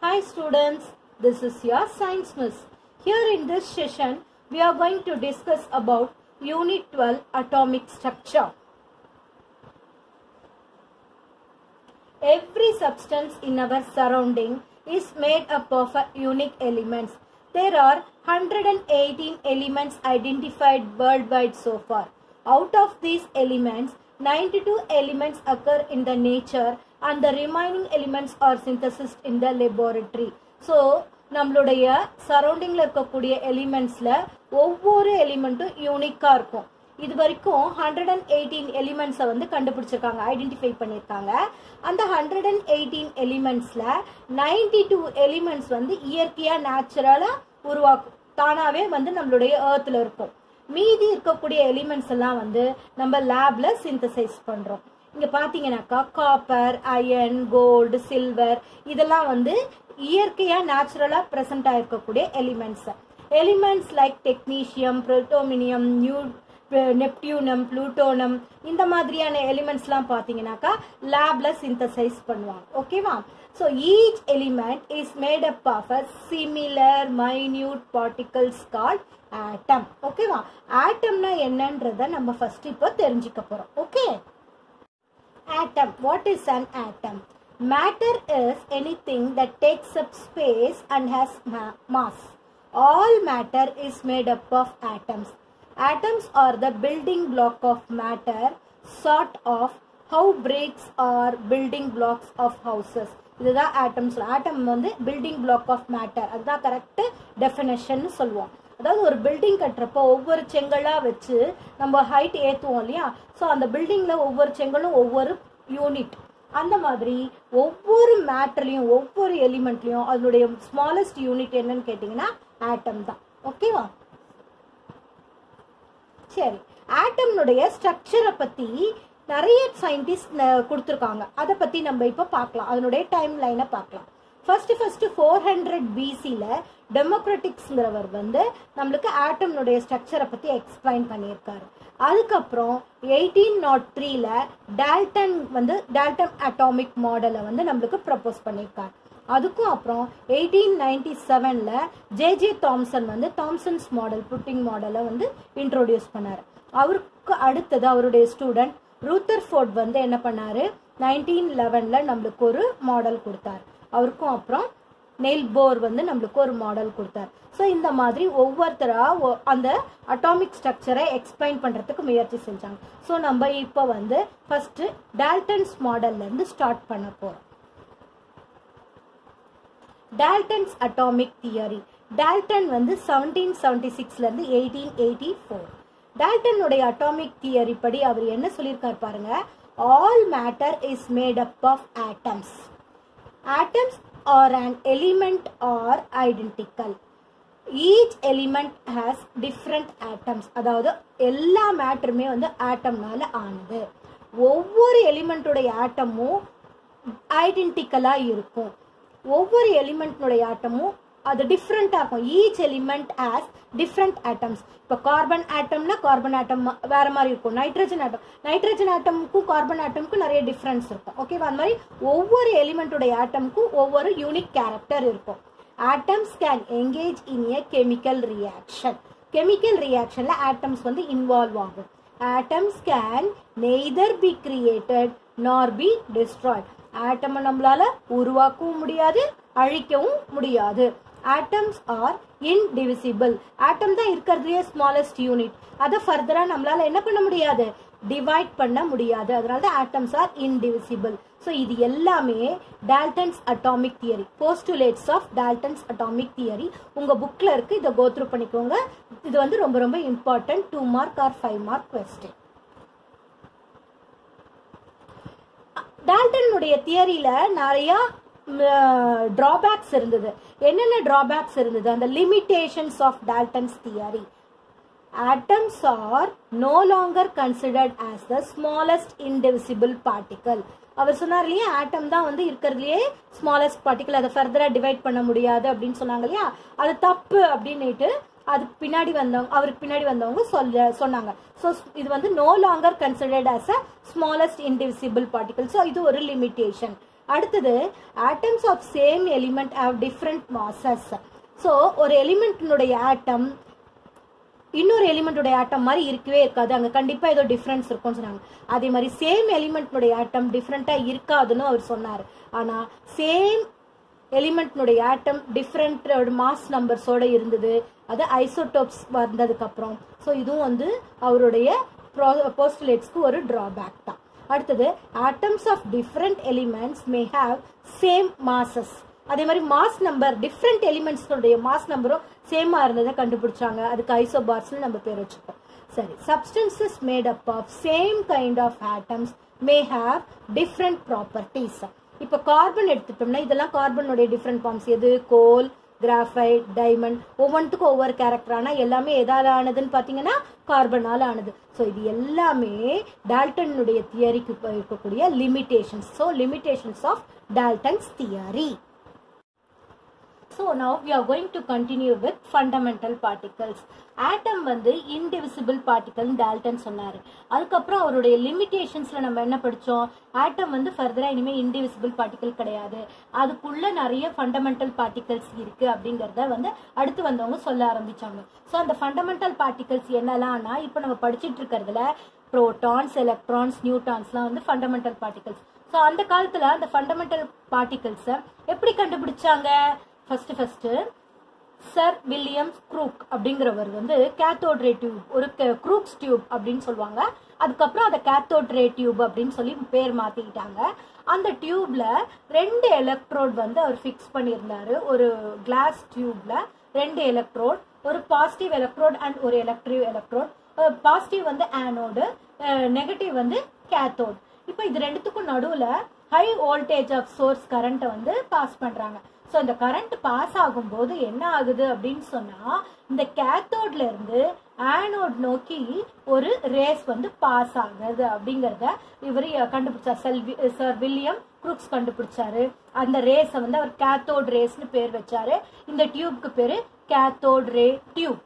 Hi students, this is your science miss. Here in this session, we are going to discuss about Unit 12 Atomic Structure. Every substance in our surrounding is made up of uh, unique elements. There are 118 elements identified worldwide so far. Out of these elements, 92 elements occur in the nature and the remaining elements are synthesized in the laboratory. So, நம்மளுடைய சரௌண்டிங்கில் இருக்கக்கூடிய எலிமெண்ட்ஸில் ஒவ்வொரு எலிமெண்ட்டும் யூனிக்காக இருக்கும் இது வரைக்கும் hundred and eighteen எலிமெண்ட்ஸை வந்து கண்டுபிடிச்சிருக்காங்க ஐடென்டிஃபை பண்ணியிருக்காங்க அந்த ஹண்ட்ரட் அண்ட் எயிட்டீன் எலிமெண்ட்ஸில் நைன்டி டூ எலிமெண்ட்ஸ் வந்து இயற்கையாக நேச்சுரலாக உருவாக்கும் தானாகவே வந்து நம்மளுடைய ஏர்த்தில் இருக்கும் மீதி இருக்கக்கூடிய எலிமெண்ட்ஸ் எல்லாம் வந்து நம்ம லேப்ல சிந்தசைஸ் பண்ணுறோம் இங்கே பார்த்தீங்கன்னாக்கா காப்பர் அயன் கோல்டு சில்வர் இதெல்லாம் வந்து இயற்கையாக நேச்சுரலாக ப்ரெசென்ட் ஆகிருக்கக்கூடிய elements elements like technetium protactinium new neptunium plutonium இந்த மாதிரியான எலிமெண்ட்ஸ்லாம் பார்த்தீங்கன்னாக்கா லேப்ல சிந்தசைஸ் பண்ணுவாங்க ஓகேவா so each element is made up of a similar minute particles call atom ஓகேவா ஆட்டம்னா என்னன்றத நம்ம ஃபர்ஸ்ட் இப்போ தெரிஞ்சுக்க போறோம் okay atom what is an atom matter is anything that takes up space and has mass all matter is made up of atoms atoms are the building block of matter sort of how bricks are building blocks of houses இதுதான் atoms atom வந்து building block of matter அதுதான் correct definition சொல்லுவோம் அதாவது ஒரு building கட்டுறப்போ ஒவ்வொரு செங்கலாக வச்சு நம்ம height ஏற்றுவோம் இல்லையா ஸோ அந்த பில்டிங்கில் ஒவ்வொரு செங்கலும் ஒவ்வொரு யூனிட் அந்த மாதிரி ஒவ்வொரு மேட்டர்லையும் ஒவ்வொரு எலிமெண்ட்லையும் அதனுடைய ஸ்மாலஸ்ட் யூனிட் என்னன்னு கேட்டிங்கன்னா ஆட்டம் தான் ஓகேவா சரி ஆட்டம்னுடைய ஸ்ட்ரக்சரை பற்றி நிறைய சயின்டிஸ்ட் கொடுத்துருக்காங்க அதை பற்றி நம்ம இப்போ பார்க்கலாம் அதனுடைய டைம் லைனை பார்க்கலாம் ஃபர்ஸ்ட் ஃபர்ஸ்ட் ஃபோர் ஹண்ட்ரட் பிசியில் டெமோக்ராட்டிக்ஸ்ங்கிறவர் வந்து நம்மளுக்கு ஆட்டம்னுடைய ஸ்ட்ரக்சரை பற்றி எக்ஸ்பிளைன் பண்ணியிருக்காரு அதுக்கப்புறம் எயிட்டீன் நாட் த்ரீல டால்டன் வந்து டால்டன் அட்டாமிக் மாடலை வந்து நம்மளுக்கு ப்ரப்போஸ் பண்ணியிருக்காரு அதுக்கும் அப்புறம் எயிட்டீன் நைன்டி செவனில் ஜேஜே தாம்சன் வந்து தாம்சன்ஸ் மாடல் புட்டிங் மாடலை வந்து இன்ட்ரோடியூஸ் பண்ணார் அவருக்கு அடுத்தது அவருடைய ஸ்டூடெண்ட் ரூத்தர் ஃபோர்ட் வந்து என்ன பண்ணார் நைன்டீன் லெவனில் நம்மளுக்கு ஒரு மாடல் கொடுத்தார் அவருக்கும் அப்புறம் நெயில் போர் வந்து நம்மளுக்கு ஒரு மாடல் கொடுத்தார் ஸோ இந்த மாதிரி ஒவ்வொருத்தராக அந்த அட்டாமிக் ஸ்ட்ரக்சரை எக்ஸ்பிளைன் பண்ணுறதுக்கு முயற்சி செஞ்சாங்க ஸோ நம்ம இப்போ வந்து ஃபஸ்ட்டு டால்டன்ஸ் மாடல்லேருந்து ஸ்டார்ட் பண்ண போகிறோம் டால்டன்ஸ் அட்டாமிக் தியரி டால்டன் வந்து செவன்டீன் செவன்டி சிக்ஸ்லேருந்து எயிட்டீன் எயிட்டி ஃபோர் டால்டனுடைய அட்டாமிக் தியரி படி அவர் என்ன சொல்லியிருக்கார் பாருங்க all matter is made up of atoms atoms are an element are identical each element has different atoms அதாவது எல்லா மேட்டருமே வந்து ஆட்டம்னால ஆனது ஒவ்வொரு எலிமெண்ட்டுடைய ஆட்டமும் ஐடென்டிக்கலாக இருக்கும் ஒவ்வொரு எலிமெண்ட்னுடைய ஆட்டமும் அது டிஃப்ரெண்ட்டாக இருக்கும் each element has different atoms இப்போ கார்பன் ஆட்டம்னா கார்பன் ஆட்டம் வேற மாதிரி இருக்கும் நைட்ரஜன் ஆட்டம் நைட்ரஜன் ஆட்டமுக்கும் கார்பன் ஆட்டமுக்கும் நிறைய டிஃப்ரென்ஸ் இருக்கும் ஓகேவா அந்த மாதிரி ஒவ்வொரு எலிமெண்ட்டுடைய ஆட்டமுக்கும் ஒவ்வொரு யூனிக் கேரக்டர் இருக்கும் atoms can engage in a chemical reaction chemical ரியாக்ஷன்ல ஆட்டம்ஸ் வந்து இன்வால்வ் ஆகும் atoms can neither be created nor be destroyed atom நம்மளால உருவாக்கவும் முடியாது அழிக்கவும் முடியாது ஆட்டம்ஸ் ஆர் இன்டிவிசிபிள் ஆட்டம் தான் இருக்கிறதுலே ஸ்மாலஸ்ட் யூனிட் அதை ஃபர்தரா நம்மளால என்ன பண்ண முடியாது டிவைட் பண்ண முடியாது அதனால தான் ஆட்டம்ஸ் ஆர் இன்டிவிசிபிள் ஸோ இது எல்லாமே Dalton's atomic theory postulates of Dalton's atomic theory உங்க புக்ல இருக்கு இதை கோத்ரூ பண்ணிக்கோங்க இது வந்து ரொம்ப ரொம்ப important two mark or five mark question டால்டனுடைய தியரியில நிறைய ட்ராபேக்ஸ் இருந்தது என்னென்ன ட்ராபேக்ஸ் இருந்தது அந்த limitations of Dalton's theory atoms are no longer considered as the smallest indivisible particle அவர் சொன்னார் இல்லையா ஆட்டம் தான் வந்து இருக்கிறதுலையே ஸ்மாலஸ்ட் பார்ட்டிக்கல் அதை ஃபர்தராக டிவைட் பண்ண முடியாது அப்படின்னு சொன்னாங்க இல்லையா அது தப்பு அப்படின்னுட்டு அதுக்கு பின்னாடி வந்தவங்க அவருக்கு பின்னாடி வந்தவங்க சொல்ல சொன்னாங்க ஸோ இது வந்து no longer considered as a smallest indivisible particle so இது ஒரு லிமிட்டேஷன் அடுத்தது atoms of same element have different masses so ஒரு எலிமெண்ட்டினுடைய ஆட்டம் இன்னொரு எலிமெண்ட்டோட ஆட்டம் மாதிரி இருக்கவே இருக்காது அங்கே கண்டிப்பாக ஏதோ டிஃப்ரென்ஸ் இருக்கும்னு சொன்னாங்க அதே மாதிரி சேம் எலிமெண்ட்னுடைய ஆட்டம் டிஃப்ரெண்ட்டாக இருக்காதுன்னு அவர் சொன்னார் ஆனால் சேம் எலிமெண்ட்னுடைய ஆட்டம் டிஃப்ரெண்ட் மாஸ் நம்பர்ஸோட இருந்தது அது ஐசோடோப்ஸ் வந்ததுக்கப்புறம் ஸோ இதுவும் வந்து அவருடைய போஸ்டுலேட்ஸ்க்கு ஒரு ட்ராபேக் தான் அடுத்தது atoms of different elements may have same masses அதே மாதிரி மாஸ் நம்பர் டிஃப்ரெண்ட் எலிமெண்ட்ஸ்களுடைய மாஸ் நம்பரும் சேமாக இருந்ததை கண்டுபிடிச்சாங்க அதுக்கு ஐசோபார்ஸ்னு நம்ம பேர் வச்சுப்போம் சரி substances made up of same kind of atoms may have different properties இப்போ கார்பன் எடுத்துட்டோம்னா இதெல்லாம் கார்பனுடைய டிஃப்ரெண்ட் ஃபார்ம்ஸ் எது கோல் கிராஃபைட் டைமண்ட் ஒவ்வொன்றுத்துக்கும் ஒவ்வொரு கேரக்டர் ஆனால் எல்லாமே எதால் ஆனதுன்னு பார்த்தீங்கன்னா கார்பனால் ஆனது ஸோ இது எல்லாமே டால்டனுடைய தியரிக்கு இருக்கக்கூடிய limitations so limitations of Dalton's theory so now we are going to continue with fundamental particles atom வந்து இன்டிவிசிபிள் பார்ட்டிகல் டால்டன் சொன்னார் அதுக்கப்புறம் அவருடைய லிமிடேஷன்ஸில் நம்ம என்ன படித்தோம் ஆட்டம் வந்து ஃபர்தராக இனிமேல் இன்டிவிசிபிள் பார்ட்டிகல் கிடையாது அதுக்குள்ள நிறைய ஃபண்டமெண்டல் பார்ட்டிகல்ஸ் இருக்குது அப்படிங்கிறத வந்து அடுத்து வந்தவங்க சொல்ல ஆரம்பித்தாங்க ஸோ அந்த ஃபண்டமெண்டல் பார்ட்டிகல்ஸ் என்னலாம்னா இப்போ நம்ம படிச்சுட்டு இருக்கிறதுல ப்ரோட்டான்ஸ் எலக்ட்ரான்ஸ் நியூட்டான்ஸ்லாம் வந்து ஃபண்டமெண்டல் பார்ட்டிகல்ஸ் ஸோ அந்த காலத்தில் அந்த ஃபண்டமெண்டல் பார்ட்டிகல்ஸை எப்படி கண்டுபிடிச்சாங்க first first sir Williams Crook அப்படிங்கிறவர் வந்து கேத்தோட் ரே டியூப் ஒரு க்ரூக்ஸ் டியூப் அப்படின்னு சொல்லுவாங்க அதுக்கப்புறம் அதை கேத்தோட் ரே டியூப் அப்படின்னு சொல்லி பேர் மாத்திக்கிட்டாங்க அந்த டியூப்ல ரெண்டு எலக்ட்ரோட் வந்து அவர் ஃபிக்ஸ் பண்ணியிருந்தாரு ஒரு கிளாஸ் டியூப்ல ரெண்டு எலக்ட்ரோட் ஒரு பாசிட்டிவ் எலக்ட்ரோட் அண்ட் ஒரு எலக்ட்ரிவ் எலக்ட்ரோட் பாசிட்டிவ் வந்து ஆனோடு நெகட்டிவ் வந்து கேத்தோட் இப்போ இது ரெண்டுத்துக்கும் நடுவில் ஹை வோல்டேஜ் ஆஃப் சோர்ஸ் கரண்ட்டை வந்து பாஸ் பண்ணுறாங்க ஸோ இந்த கரண்ட் பாஸ் ஆகும்போது என்ன ஆகுது அப்படின்னு சொன்னால் இந்த கேத்தோட்ல இருந்து ஆனோட் நோக்கி ஒரு ரேஸ் வந்து பாஸ் ஆகுது அப்படிங்கிறத இவர் கண்டுபிடிச்சார் செல்வி சார் வில்லியம் குரூக்ஸ் கண்டுபிடிச்சாரு அந்த ரேஸை வந்து அவர் கேத்தோட் ரேஸ்னு பேர் வச்சாரு இந்த டியூப்க்கு பேரு cathode ray tube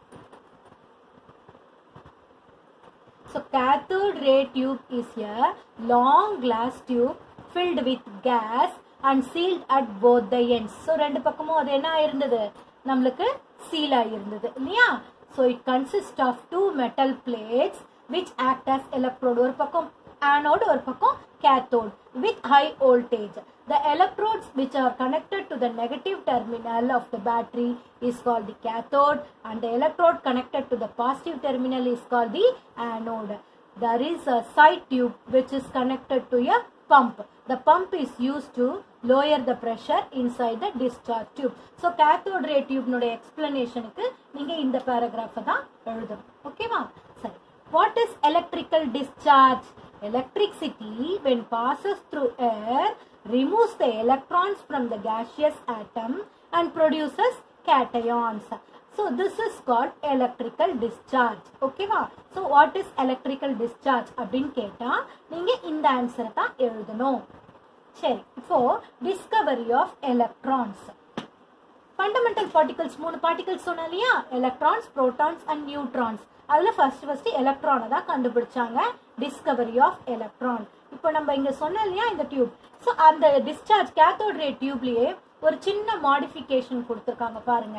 So cathode ray tube is a long glass tube filled with gas and sealed at both the ends. So ரெண்டு பக்கமும் அது என்ன ஆயிருந்தது நம்மளுக்கு சீல் ஆயிருந்தது இல்லையா so it consist of two metal plates which act as electrode ஒரு பக்கம் anode ஒரு பக்கம் cathode with high voltage. The electrodes which are connected to the negative terminal of the battery is called the cathode and the electrode connected to the positive terminal is called the anode. There is a side tube which is connected to a pump. The pump is used to lower the pressure inside the discharge tube. So cathode ray tube நுடைய explanationக்கு நீங்க இந்த paragraph தான் எழுதணும் ஓகேவா சரி what is electrical discharge electricity when passes through air removes the electrons from the gaseous atom and produces cations so this is called electrical discharge ஓகேவா so what is electrical discharge அப்படின்னு கேட்டா நீங்க இந்த ஆன்சரை தான் எழுதணும் சரி இப்போ discovery of electrons fundamental particles மூணு பார்ட்டிகல்ஸ் சொன்னோம் இல்லையா எலக்ட்ரான்ஸ் ப்ரோட்டான்ஸ் அண்ட் நியூட்ரான்ஸ் அதில் ஃபர்ஸ்ட் ஃபர்ஸ்ட் எலக்ட்ரானை தான் கண்டுபிடிச்சாங்க டிஸ்கவரி ஆஃப் எலக்ட்ரான் இப்போ நம்ம இங்கே சொன்னோம் இல்லையா இந்த டியூப் ஸோ அந்த டிஸ்சார்ஜ் கேத்தோட் ரே டியூப்லேயே ஒரு சின்ன மாடிஃபிகேஷன் கொடுத்துருக்காங்க பாருங்க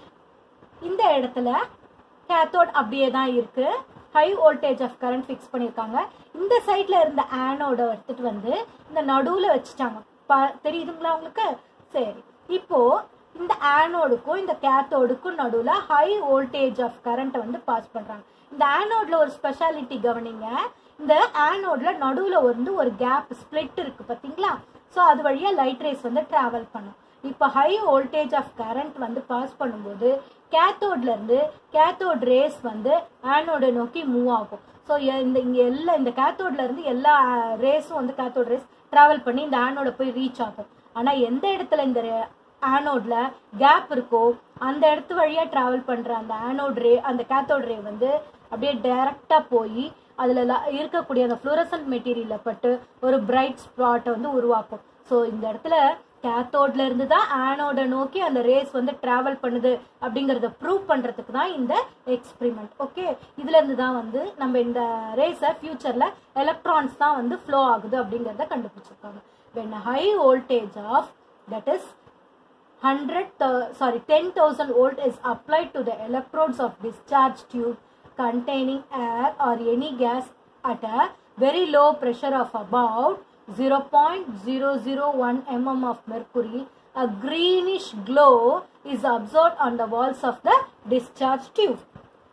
இந்த இடத்துல கேத்தோட் அப்படியே தான் இருக்கு high voltage of current fix பண்ணியிருக்காங்க இந்த சைட்ல இருந்த ஆனோட எடுத்துட்டு வந்து இந்த நடுவில் வச்சுட்டாங்க பா- தெரியுதுங்களா உங்களுக்கு சரி இப்போ இந்த ஆனோடுக்கும் இந்த கேத்தோடுக்கும் நடுவில் ஹை வோல்டேஜ் ஆஃப் கரண்ட்டை வந்து பாஸ் பண்ணுறாங்க இந்த ஆனோட்ல ஒரு ஸ்பெஷாலிட்டி கவனிங்க இந்த ஆனோட்ல நடுவில் வந்து ஒரு கேப் ஸ்ப்ளிட் இருக்கு பார்த்தீங்களா ஸோ அது வழியாக லைட் ரேஸ் வந்து ட்ராவல் பண்ணும் இப்போ ஹை வோல்டேஜ் ஆஃப் கரண்ட் வந்து பாஸ் பண்ணும்போது கேத்தோட்ல இருந்து கேத்தோட் ரேஸ் வந்து ஆனோட நோக்கி மூவ் ஆகும் ஸோ இந்த இங்க எல்லா இந்த கேத்தோட்ல இருந்து எல்லா ரேஸும் வந்து கேத்தோட் ரேஸ் டிராவல் பண்ணி இந்த ஆனோட போய் ரீச் ஆகும் ஆனா எந்த இடத்துல இந்த ஆனோட்ல கேப் இருக்கோ அந்த இடத்து வழியா டிராவல் பண்ற அந்த ஆனோட் ரே அந்த கேத்தோட் ரே வந்து அப்படியே டைரக்டா போய் அதுல ல- இருக்கக்கூடிய அந்த ஃப்ளூரசன்ட் மெட்டீரியல பட்டு ஒரு பிரைட் ஸ்பாட்டை வந்து உருவாக்கும் ஸோ இந்த இடத்துல கேத்தோட்ல இருந்து தான் ஆனோட நோக்கி அந்த ரேஸ் வந்து டிராவல் பண்ணுது அப்படிங்கறத ப்ரூவ் பண்றதுக்கு தான் இந்த எக்ஸ்பிரிமெண்ட் ஓகே இதுல இருந்து தான் வந்து நம்ம இந்த ரேஸை ஃபியூச்சர்ல எலக்ட்ரான்ஸ் தான் வந்து ஃப்ளோ ஆகுது அப்படிங்கறத கண்டுபிடிச்சிருக்காங்க when a high voltage of that is 100 thou- sorry 10000 volt is applied to the electrodes of discharge tube containing air or any gas at a very low pressure of about 0.001 mm of mercury a greenish glow is observed on the walls of the discharge tube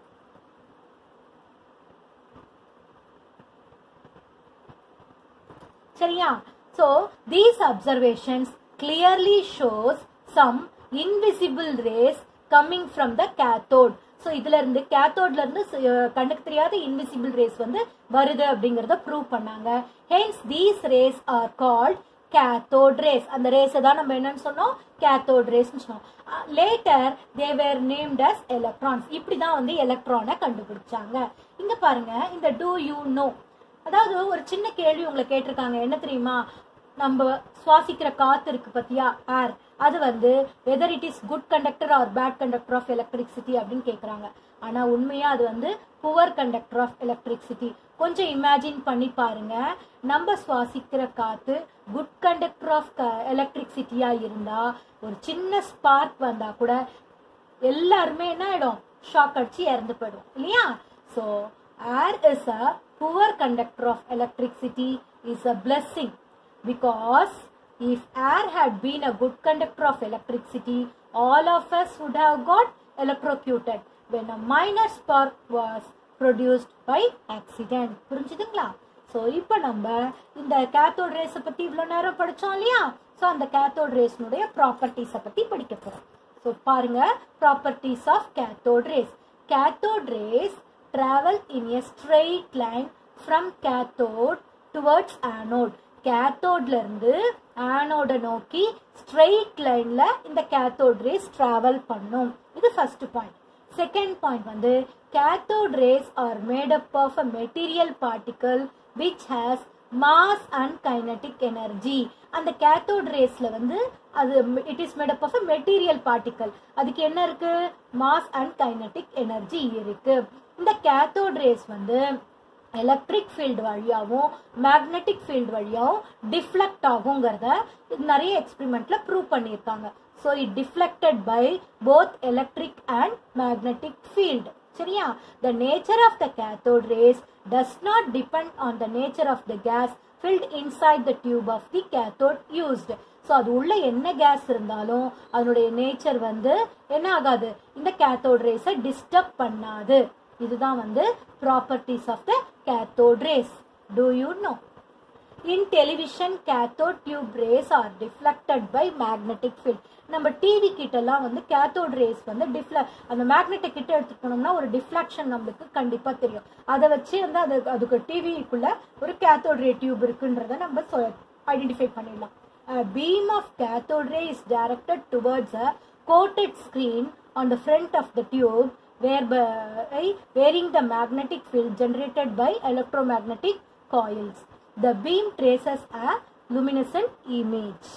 சரியா so these observations clearly shows some invisible rays coming from the cathode so இதுல இருந்து கேத்தோட்ல இருந்து அஹ், கண்ணுக்கு தெரியாத invisible race வந்து வருது அப்படிங்கறத prove பண்ணாங்க hence these rays are called cathode rays அந்த ரேஸை தான் நம்ம என்னன்னு சொன்னோம் கேத்தோட் ரேஸ்னு சொன்னோம் later they were named as electrons இப்படி தான் வந்து எலக்ட்ரானை கண்டுபிடிச்சாங்க இங்க பாருங்க இந்த டூ யூ நோ அதாவது ஒரு சின்ன கேள்வி உங்களை கேட்டிருக்காங்க என்ன தெரியுமா நம்ம சுவாசிக்கிற காத்து இருக்கு பத்தியா ஏர் அது வந்து whether it is good conductor or bad conductor of electricity அப்படின்னு கேட்குறாங்க ஆனா உண்மையா அது வந்து புவர் கண்டக்டர் ஆஃப் எலக்ட்ரிசிட்டி கொஞ்சம் இமேஜின் பண்ணி பாருங்க நம்ம சுவாசிக்கிற காத்து குட் கண்டக்டர் ஆஃப் எலக்ட்ரிசிட்டியா இருந்தா ஒரு சின்ன ஸ்பார்க் வந்தா கூட எல்லாருமே என்ன ஆயிடும் ஷாக் அடிச்சு இறந்து போயிடும் இல்லையா so air is a poor conductor of electricity is a blessing because if air had been a good conductor of electricity all of us would have got electrocuted when a minor spark was produced by accident புரிஞ்சுதுங்களா so இப்போ நம்ம இந்த cathode ரேஸை பற்றி இவ்வளோ நேரம் படித்தோம் இல்லையா so அந்த கேத்தோட் ரேஸ்னுடைய ப்ராப்பர்ட்டிஸை பற்றி படிக்க போகிறோம் ஸோ பாருங்க properties of cathode rays cathode rays travel in a straight line from cathode towards anode கேத்தோட்ல இருந்து ஆனோட நோக்கி ஸ்ட்ரெயிட் லைன்ல இந்த கேத்தோட் ரேஸ் டிராவல் பண்ணும் இது ஃபர்ஸ்ட் பாயிண்ட் செகண்ட் பாயிண்ட் வந்து cathode rays are made up of a material particle which has mass and kinetic energy அந்த கேத்தோட் ரேஸ்ல வந்து அது it is made up of a material particle அதுக்கு என்ன இருக்கு மாஸ் அண்ட் கைனட்டிக் எனர்ஜி இருக்கு இந்த கேத்தோட் ரேஸ் வந்து எலக்ட்ரிக் ஃபீல்டு வழியாகவும் மேக்னெட்டிக் ஃபீல்டு வழியாகவும் டிஃப்ளெக்ட் ஆகுங்கிறத நிறைய எக்ஸ்பெரிமெண்ட்ல ப்ரூவ் பண்ணியிருக்காங்க so it deflected by both electric and magnetic field சரியா the nature of the cathode rays does not depend on the nature of the gas filled inside the tube of the cathode used so அது உள்ள என்ன case இருந்தாலும் அதனுடைய nature வந்து என்ன ஆகாது இந்த கேத்தோட் ரேஸை டிஸ்டர்ப் பண்ணாது இதுதான் வந்து properties of the cathode rays do you know in television cathode tube rays are deflected by magnetic field நம்ம டிவி கிட்டலாம் வந்து கேத்தோட் ரேஸ் வந்து டிஃப்ள அந்த மேக்னெட்டிக் கிட்ட எடுத்துட்டு போனோம்னா ஒரு டிஃப்ளெக்ஷன் நம்மளுக்கு கண்டிப்பா தெரியும் அதை வச்சு வந்து அது அதுக்கு டிவிக்குள்ள ஒரு கேத்தோட் ரே டியூப் இருக்குன்றத நம்ம ஐடென்டிஃபை பண்ணிடலாம் beam of cathode ray is directed towards a coated screen on the front of the tube whereby varying the magnetic field generated by electromagnetic coils. The beam traces a luminescent image.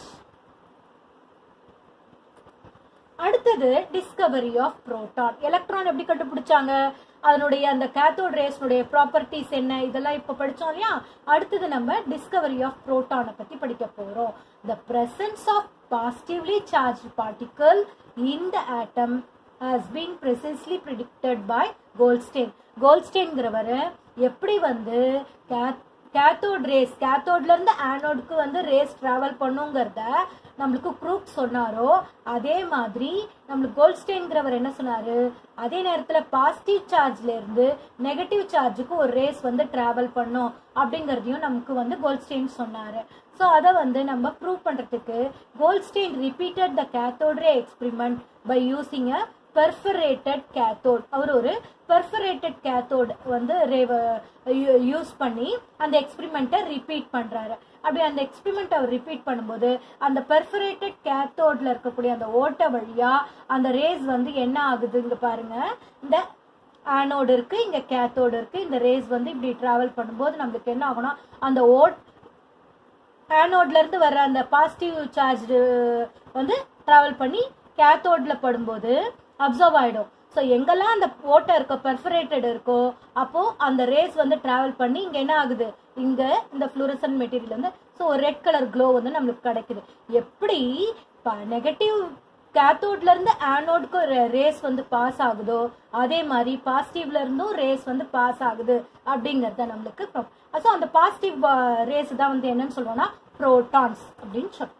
அடுத்தது discovery of proton electron எப்படி கண்டுபிடிச்சாங்க அதனுடைய அந்த cathode ரேஸ்னுடைய properties என்ன இதெல்லாம் இப்போ படிச்சோம் இல்லையா அடுத்தது நம்ம டிஸ்கவரி ஆஃப் புரோட்டானை பத்தி படிக்க போறோம் the presence of positively charge particle in the atom has been presently predicted by Goldstein கோல்ஸ்டேன்கிறவர் எப்படி வந்து கேத்தோட் ரேஸ் கேத்தோட்ல இருந்து ஆனோடுக்கு வந்து ரேஸ் டிராவல் பண்ணுங்கிறத நம்மளுக்கு ப்ரூஃப் சொன்னாரோ அதே மாதிரி நம்மளுக்கு கோல்ஸ்டேன்கிறவர் என்ன சொன்னாரு அதே நேரத்தில் பாசிட்டிவ் சார்ஜ்ல இருந்து நெகட்டிவ் சார்ஜுக்கு ஒரு ரேஸ் வந்து டிராவல் பண்ணும் அப்படிங்கிறதையும் நமக்கு வந்து கோல்ஸ்டேன் சொன்னாரு ஸோ அதை வந்து நம்ம ப்ரூவ் பண்ணுறதுக்கு Goldstein repeated the cathode ray experiment by using a perforated cathode அவர் ஒரு பெர்ஃபரேட்டட் கேத்தோட் வந்து யூஸ் பண்ணி அந்த எக்ஸ்பிரிமெண்ட்டை ரிப்பீட் பண்றாரு அப்படி அந்த எக்ஸ்பிரிமெண்ட் அவர் ரிப்பீட் பண்ணும்போது அந்த பெர்ஃபரேட்டட் கேத்தோட்ல இருக்கக்கூடிய அந்த ஓட்டை வழியா அந்த ரேஸ் வந்து என்ன ஆகுதுங்க பாருங்க இந்த ஆனோடு இருக்கு இங்க கேத்தோடு இருக்கு இந்த ரேஸ் வந்து இப்படி டிராவல் பண்ணும்போது நம்மளுக்கு என்ன ஆகும்னா அந்த ஓட் ஆனோட்ல இருந்து வர்ற அந்த பாசிட்டிவ் சார்ஜ் வந்து டிராவல் பண்ணி கேத்தோட்ல படும்போது அப்சர்வ் ஆயிடும் ஸோ எங்கெல்லாம் அந்த ஓட்டை இருக்கோ பெர்ஃபரேட்டட் இருக்கோ அப்போ அந்த ரேஸ் வந்து டிராவல் பண்ணி இங்க என்ன ஆகுது இங்க இந்த ஃப்ளூரசன் மெட்டீரியல் வந்து ஸோ ஸோ ஒரு ரெட் கலர் க்ளோ வந்து நம்மளுக்கு கிடைக்குது எப்படி நெகட்டிவ் கேத்தோட்ல இருந்து ஆனோடுக்கு ரேஸ் வந்து பாஸ் ஆகுதோ அதே மாதிரி பாசிட்டிவ்ல இருந்தும் ரேஸ் வந்து பாஸ் ஆகுது அப்படிங்கறத நம்மளுக்கு ஸோ அந்த பாசிட்டிவ் ரேஸ் தான் வந்து என்னன்னு சொல்லுவோம்னா புரோட்டான்ஸ் அப்படின்னு சொல்லுவோம்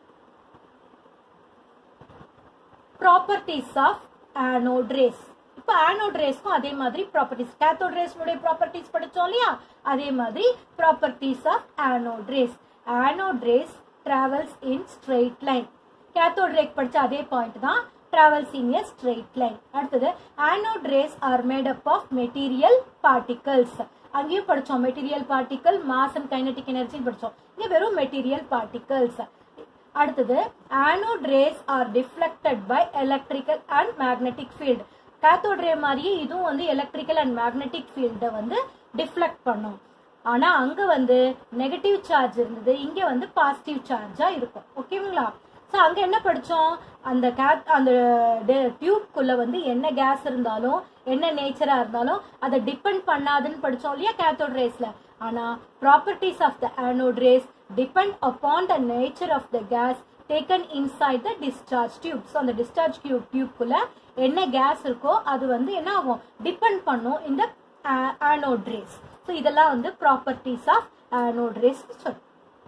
ப்ராப்பர்ட்டிஸ் ஆஃப் ஆனோட் ரேஸ் இப்போ ஆனோட் ரேஸ்க்கும் அதே மாதிரி ப்ராப்பர்ட்டிஸ் கேத்தோட் ரேஸ்னுடைய ப்ராப்பர்ட்டிஸ் படிச்சோம் இல்லையா அதே மாதிரி properties of anode rays anode rays travels in straight line cathode ரேக் படிச்ச அதே பாயிண்ட் தான் travels in a straight line அடுத்தது anode rays are made up of material particles அங்கேயும் படிச்சோம் material particle mass and kinetic energy படிச்சோம் இங்க வெறும் மெட்டீரியல் பார்ட்டிகல்ஸ் அடுத்தது anode rays are deflected by electrical and magnetic field cathode ray மாதிரியே இதுவும் வந்து எலக்ட்ரிக்கல் அண்ட் மேக்னெட்டிக் ஃபீல்டை வந்து டிஃப்ளெக்ட் பண்ணும் ஆனா அங்க வந்து நெகட்டிவ் சார்ஜ் இருந்தது இங்க வந்து பாசிட்டிவ் சார்ஜா இருக்கும் ஓகேங்களா ஸோ அங்க என்ன படிச்சோம் அந்த கேத் அந்த டியூப்குள்ள வந்து என்ன கேஸ் இருந்தாலும் என்ன நேச்சரா இருந்தாலும் அதை டிபெண்ட் பண்ணாதுன்னு படிச்சோம் இல்லையா கேத்தோட் ரேஸ்ல ஆனா properties of the anode rays depend upon the nature of the gas taken inside the discharge tube so அந்த டிஸ்சார்ஜ் டியூப் டியூப்குள்ள என்ன கேஸ் இருக்கோ அது வந்து என்ன ஆகும் டிபெண்ட் பண்ணும் இந்த ஆனோட் ரேஸ் ஸோ இதெல்லாம் வந்து ப்ராப்பர்ட்டிஸ் ஆஃப் ஆனோட் ரேஸ் சொல்லும்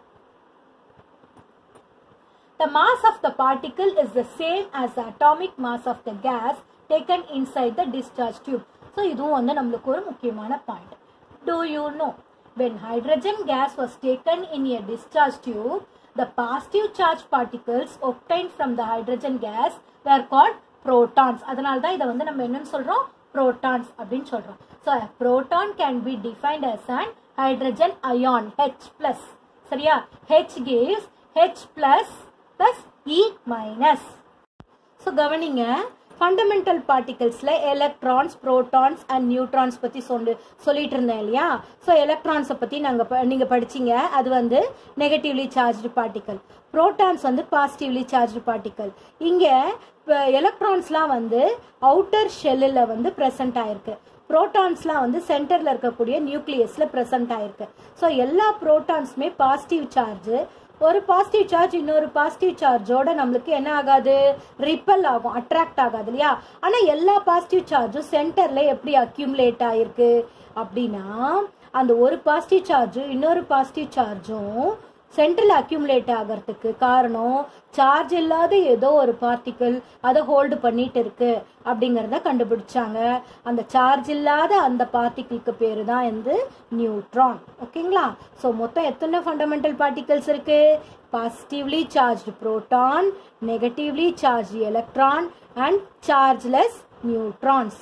The mass of the particle is the same as the atomic mass of the gas taken inside the discharge tube. So இதுவும் வந்து நம்மளுக்கு ஒரு முக்கியமான point Do you know when hydrogen gas was taken in a discharge tube, the positive charge particles obtained from the hydrogen gas were called protons. அதனால தான் இதை வந்து நம்ம என்னன்னு சொல்றோம் protons அப்படின்னு சொல்றோம். So a proton can be defined as an hydrogen ion H plus. சரியா H gives H plus plus E minus. So கவனிங்க ஃபண்டமெண்டல் பார்ட்டிகல்ஸில் எலக்ட்ரான்ஸ் ப்ரோட்டான்ஸ் அண்ட் நியூட்ரான்ஸ் பற்றி சொல்லு சொல்லிட்டு இருந்தேன் இல்லையா ஸோ எலக்ட்ரான்ஸை பற்றி நாங்கள் நீங்கள் படிச்சீங்க அது வந்து நெகட்டிவ்லி சார்ஜ்டு பார்ட்டிக்கல் ப்ரோட்டான்ஸ் வந்து பாசிட்டிவ்லி சார்ஜ்டு பார்ட்டிக்கல் இங்கே எலக்ட்ரான்ஸ்லாம் வந்து அவுட்டர் ஷெல்லில் வந்து ப்ரெசென்ட் ஆயிருக்கு ப்ரோட்டான்ஸ்லாம் வந்து சென்டரில் இருக்கக்கூடிய நியூக்ளியஸில் ப்ரெசென்ட் ஆயிருக்கு ஸோ எல்லா ப்ரோட்டான்ஸுமே பாசிட்டிவ் சார்ஜு ஒரு பாசிட்டிவ் சார்ஜ் இன்னொரு பாசிட்டிவ் சார்ஜோட நம்மளுக்கு என்ன ஆகாது ரிப்பல் ஆகும் அட்ராக்ட் ஆகாது இல்லையா ஆனா எல்லா பாசிட்டிவ் சார்ஜும் சென்டர்ல எப்படி அக்யூமுலேட் ஆயிருக்கு அப்படின்னா அந்த ஒரு பாசிட்டிவ் சார்ஜும் இன்னொரு பாசிட்டிவ் சார்ஜும் சென்ட்ரல் அக்யூமுலேட் ஆகிறதுக்கு காரணம் சார்ஜ் இல்லாத ஏதோ ஒரு பார்ட்டிக்கிள் அதை ஹோல்டு பண்ணிட்டு இருக்கு அப்படிங்கிறத கண்டுபிடிச்சாங்க அந்த சார்ஜ் இல்லாத அந்த பார்ட்டிக்கிளுக்கு பேர் தான் வந்து நியூட்ரான் ஓகேங்களா ஸோ மொத்தம் எத்தனை ஃபண்டமெண்டல் பார்ட்டிகல்ஸ் இருக்கு positively charged proton negatively charge electron and chargeless neutrons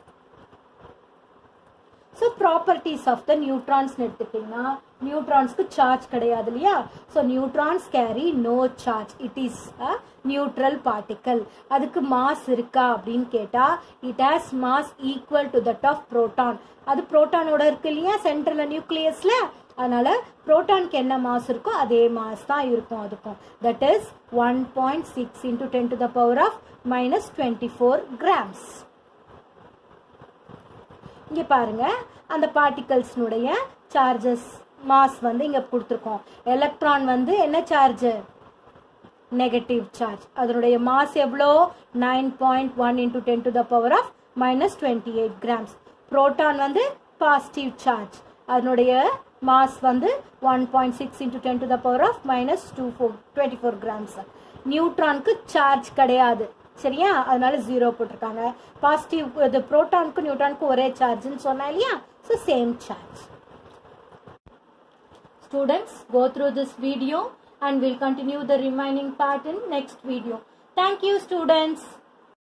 so properties of the neutrons எடுத்துக்கிட்டிங்கன்னா நியூட்ரான்ஸ்க்கு சார்ஜ் கிடையாது இல்லையா so neutrons carry no charge it is a neutral particle அதுக்கு மாஸ் இருக்கா அப்படின்னு கேட்டால் it has mass equal to that of proton அது புரோட்டானோட இருக்கு இல்லையா சென்ட்ரல் நியூக்ளியஸில் அதனால புரோட்டானுக்கு என்ன மாஸ் இருக்கோ அதே மாஸ் தான் இருக்கும் அதுக்கும் that is one point six into ten to the power of minus twenty four grams இங்க பாருங்க அந்த பார்ட்டிகல்ஸ்னுடைய சார்ஜஸ் மாஸ் வந்து இங்க கொடுத்துருக்கோம் எலக்ட்ரான் வந்து என்ன சார்ஜ் நெகட்டிவ் சார்ஜ் அதனுடைய மாஸ் எவ்வளோ nine point one into ten to the power of minus twenty eight grams proton வந்து பாசிட்டிவ் சார்ஜ் அதனுடைய மாஸ் வந்து one point six into ten to the power of minus two four twenty four grams நியூட்ரானுக்கு charge கிடையாது சரியா அதனால zero போட்டிருக்காங்க positive இது புரோட்டானுக்கும் நியூட்ரானுக்கும் ஒரே சார்ஜ்னு சொன்னா இல்லையா so same charge students go through this video and we'll continue the remaining part in next video. Thank you students.